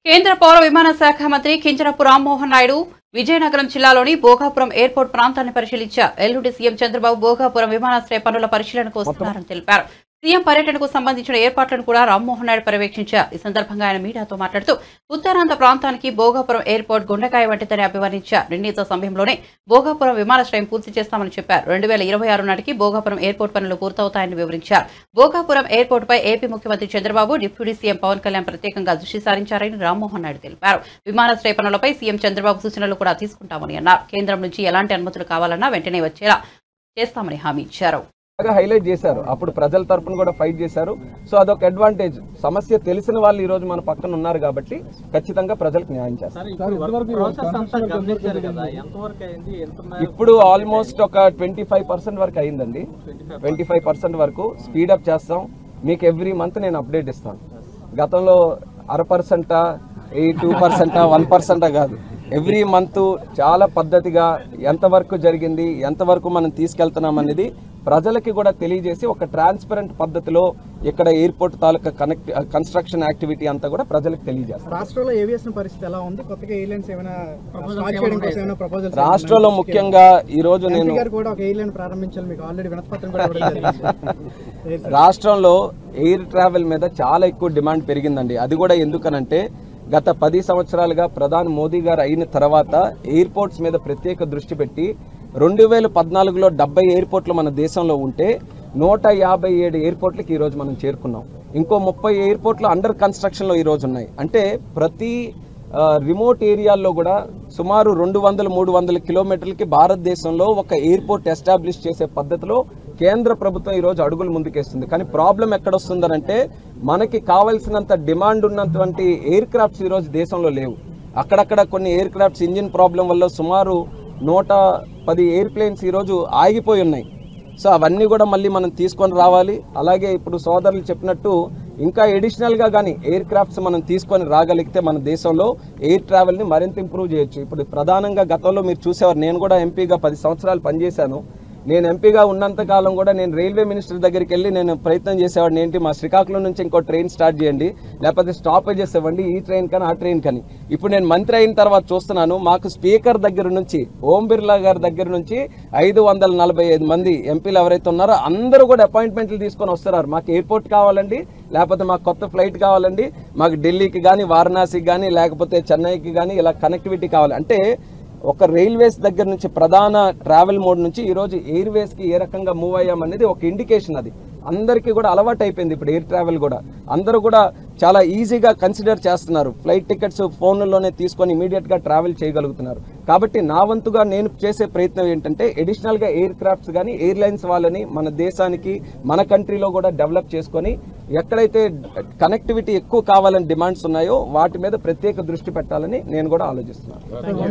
కేంద్ర పౌర విమాన శాఖ మంత్రి కింజరపు రామ్మోహన్ నాయుడు విజయనగరం జిల్లాలోని భోగాపురం ఎయిర్పోర్ట్ ప్రాంతాన్ని పరిశీలించారు ఎల్లుండి సీఎం చంద్రబాబు భోగాపురం విమానాశ్రయ పనుల పరిశీలనకు వస్తున్నారని తెలిపారు సీఎం పర్యటనకు సంబంధించిన ఏర్పాట్లను కూడా రామ్మోహన్ నాయుడు పర్యవేక్షించారు ఈ సందర్భంగా ఆయన మీడియాతో మాట్లాడుతూ ఉత్తరాంధ్ర ప్రాంతానికి భోగాపురం ఎయిర్పోర్ట్ గుండెకాయ వంటిదని అభివర్ణించారు నిర్ణీత సమయంలోనే భోగాపురం విమానాశ్రయం పూర్తి చేస్తామని చెప్పారు రెండు వేల ఇరవై ఆరు నాటికి భోగాపురం ఎయిర్పోర్ట్ పనులు పూర్తవుతాయని వివరించారు భోగాపురం ఎయిర్పోర్ట్ పై ఏపీ ముఖ్యమంత్రి చంద్రబాబు డిప్యూటీ సీఎం పవన్ కళ్యాణ్ ప్రత్యేకంగా దృష్టి సారించారని రామ్మోహన్ నాయుడు తెలిపారు విమానాశ్రయ పనులపై సీఎం చంద్రబాబు సూచనలు కూడా తీసుకుంటామని అన్నారు కేంద్రం నుంచి ఎలాంటి అనుమతులు కావాలన్నా వెంటనే వచ్చేలా చేస్తామని హామీ ఇచ్చారు బాగా హైలైట్ చేశారు అప్పుడు ప్రజల తరపున కూడా ఫైట్ చేశారు సో అదొక అడ్వాంటేజ్ సమస్య తెలిసిన వాళ్ళు ఈ రోజు మన పక్కన ఉన్నారు కాబట్టి ఖచ్చితంగా ప్రజలకు న్యాయం చేస్తారు సార్ ఇప్పుడు ప్రాసెస్ అంతా గమనించారు కదా ఎంతవరకు అయింది ఎంత మేర- ఇప్పుడు ఆల్మోస్ట్ ఒక ట్వంటీ ఫైవ్ పర్సెంట్ వరకు అయిందండి ట్వంటీ ఫైవ్ పర్సెంట్ వరకు స్పీడప్ చేస్తాం మీకు ఎవ్రీ మంత్ నేను అప్డేట్ ఇస్తాను గతంలో అర పర్సెంటా ఈ టూ పర్సెంటా వన్ పర్సెంటా కాదు ఎవ్రీ మంత్ చాలా పద్ధతిగా ఎంతవరకు జరిగింది ఎంతవరకు మనం తీసుకెళ్తున్నాం అనేది ప్రజలకి కూడా తెలియజేసి ఒక ట్రాన్స్పరెంట్ పద్ధతిలో ఇక్కడ ఎయిర్పోర్ట్ తాలూకా కనెక్ట్ కన్స్ట్రక్షన్ యాక్టివిటీ అంతా కూడా ప్రజలకు తెలియజేస్తాం రాష్ట్రంలో ఏవియేషన్ పరిస్థితి ఎలా ఉంది కొత్తగా ఎయిర్లైన్స్ ఏమైనా స్టార్ట్ చేయడం కోసం ఏమైనా ప్రపోజల్స్ రాష్ట్రంలో ముఖ్యంగా ఈ రోజు నేను గారు కూడా ఒక ఎయిర్లైన్ ప్రారంభించాలి మీకు ఆల్రెడీ వినతిపత్రం కూడా ఇవ్వడం జరిగింది రాష్ట్రంలో ఎయిర్ ట్రావెల్ మీద చాలా ఎక్కువ డిమాండ్ పెరిగిందండి అది కూడా ఎందుకనంటే గత పది సంవత్సరాలుగా ప్రధాని మోదీ గారు అయిన తర్వాత ఎయిర్పోర్ట్స్ మీద ప్రత్యేక దృష్టి పెట్టి రెండు వేల పద్నాలుగులో డెబ్బై ఎయిర్పోర్ట్లు మన దేశంలో ఉంటే నూట యాభై ఏడు ఎయిర్పోర్ట్లకి ఈరోజు మనం చేరుకున్నాం ఇంకో ముప్పై ఎయిర్పోర్ట్లు అండర్ కన్స్ట్రక్షన్లో ఈరోజు ఉన్నాయి అంటే ప్రతి ఆ, రిమోట్ ఏరియాల్లో కూడా సుమారు రెండు వందల మూడు వందల కిలోమీటర్లకి భారతదేశంలో ఒక ఎయిర్పోర్ట్ ఎస్టాబ్లిష్ చేసే పద్ధతిలో కేంద్ర ప్రభుత్వం ఈరోజు అడుగులు ముందుకేస్తుంది కానీ ప్రాబ్లం ఎక్కడ వస్తుందనంటే మనకి కావాల్సినంత డిమాండ్ ఉన్నటువంటి ఎయిర్ క్రాఫ్ట్స్ ఈరోజు దేశంలో లేవు అక్కడక్కడ కొన్ని ఎయిర్ క్రాఫ్ట్స్ ఇంజిన్ ప్రాబ్లం వల్ల సుమారు నూట పది ఎయిర్ ప్లేన్స్ ఈరోజు ఆగిపోయి ఉన్నాయి సో అవన్నీ కూడా మళ్ళీ మనం తీసుకొని రావాలి అలాగే ఇప్పుడు సోదరులు చెప్పినట్టు ఇంకా ఎడిషనల్గా కానీ ఎయిర్ క్రాఫ్ట్స్ మనం తీసుకొని రాగలిగితే మన దేశంలో ఎయిర్ ట్రావెల్ని మరింత ఇంప్రూవ్ చేయొచ్చు ఇప్పుడు ప్రధానంగా గతంలో మీరు చూసేవారు నేను కూడా ఎంపీగా పది సంవత్సరాలు పనిచేశాను నేను ఎంపీగా ఉన్నంత కాలం కూడా నేను రైల్వే మినిస్టర్ దగ్గరికి వెళ్ళి నేను ప్రయత్నం చేసేవాడిని ఏంటి మా శ్రీకాకుళం నుంచి ఇంకో ట్రైన్ స్టార్ట్ చేయండి లేకపోతే స్టాపేజెస్ ఇవ్వండి ఈ ట్రైన్ కానీ ఆ ట్రైన్ కానీ ఇప్పుడు నేను మంత్రి అయిన తర్వాత చూస్తున్నాను మాకు స్పీకర్ దగ్గర నుంచి ఓం బిర్లా గారి దగ్గర నుంచి ఐదు వందల నలభై ఐదు మంది ఎంపీలు ఎవరైతే ఉన్నారో అందరూ కూడా అపాయింట్మెంట్లు తీసుకొని వస్తున్నారు మాకు ఎయిర్పోర్ట్ కావాలండి లేకపోతే మాకు కొత్త ఫ్లైట్ కావాలండి మాకు ఢిల్లీకి కానీ వారణాసికి కానీ లేకపోతే చెన్నైకి కానీ ఇలా కనెక్టివిటీ కావాలి అంటే ఒక రైల్వేస్ దగ్గర నుంచి ప్రధాన ట్రావెల్ మోడ్ నుంచి ఈరోజు ఎయిర్వేస్కి ఏ రకంగా మూవ్ అయ్యామనేది ఒక ఇండికేషన్ అది అందరికీ కూడా అలవాటు అయిపోయింది ఇప్పుడు ఎయిర్ ట్రావెల్ కూడా అందరూ కూడా చాలా ఈజీగా కన్సిడర్ చేస్తున్నారు ఫ్లైట్ టికెట్స్ ఫోన్లలోనే తీసుకొని ఇమీడియట్గా ట్రావెల్ చేయగలుగుతున్నారు కాబట్టి నా వంతుగా నేను చేసే ప్రయత్నం ఏంటంటే అడిషనల్గా ఎయిర్ క్రాఫ్ట్స్ కానీ ఎయిర్లైన్స్ వాళ్ళని మన దేశానికి మన కంట్రీలో కూడా డెవలప్ చేసుకొని ఎక్కడైతే కనెక్టివిటీ ఎక్కువ కావాలని డిమాండ్స్ ఉన్నాయో వాటి మీద ప్రత్యేక దృష్టి పెట్టాలని నేను కూడా ఆలోచిస్తున్నాను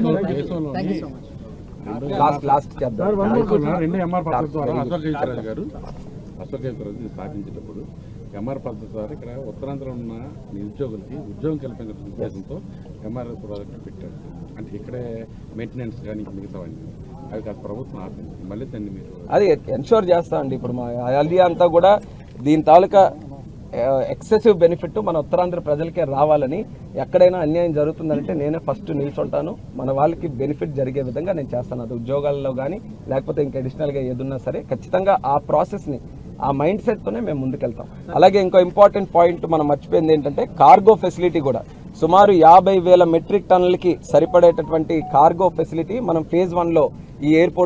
లాస్ట్ లాస్ట్ చేద్దాం రెండు ఎంఆర్ పద్ధతి ద్వారా అశోక్ గారు అశోక్ రాజు స్థాపించేటప్పుడు ఎంఆర్ పద్ధతి ద్వారా ఇక్కడ ఉత్తరాంధ్ర ఉన్న నిరుద్యోగులకి ఉద్యోగం కల్పించిన ఉద్దేశంతో ఎంఆర్ ప్రాజెక్ట్ పెట్టారు అంటే ఇక్కడే మెయింటెనెన్స్ కానీ మిగతావన్నీ అవి కాస్త ప్రభుత్వం ఆపింది మళ్ళీ దాన్ని మీరు అది ఎన్షూర్ చేస్తా అండి ఇప్పుడు మా ఐడియా అంతా కూడా దీని తాలూకా ఎక్సెసివ్ బెనిఫిట్ మన ఉత్తరాంధ్ర ప్రజలకే రావాలని ఎక్కడైనా అన్యాయం జరుగుతుందంటే నేనే ఫస్ట్ నిల్చుంటాను మన వాళ్ళకి బెనిఫిట్ జరిగే విధంగా నేను చేస్తాను అది ఉద్యోగాల్లో కానీ లేకపోతే ఇంకా అడిషనల్గా ఏదున్నా సరే ఖచ్చితంగా ఆ ప్రాసెస్ని ఆ మైండ్ సెట్తోనే మేము ముందుకెళ్తాం అలాగే ఇంకో ఇంపార్టెంట్ పాయింట్ మనం మర్చిపోయింది ఏంటంటే కార్గో ఫెసిలిటీ కూడా సుమారు యాభై వేల మెట్రిక్ టన్నులకి సరిపడేటటువంటి కార్గో ఫెసిలిటీ మనం ఫేజ్ వన్లో ఈ ఎయిర్పోర్ట్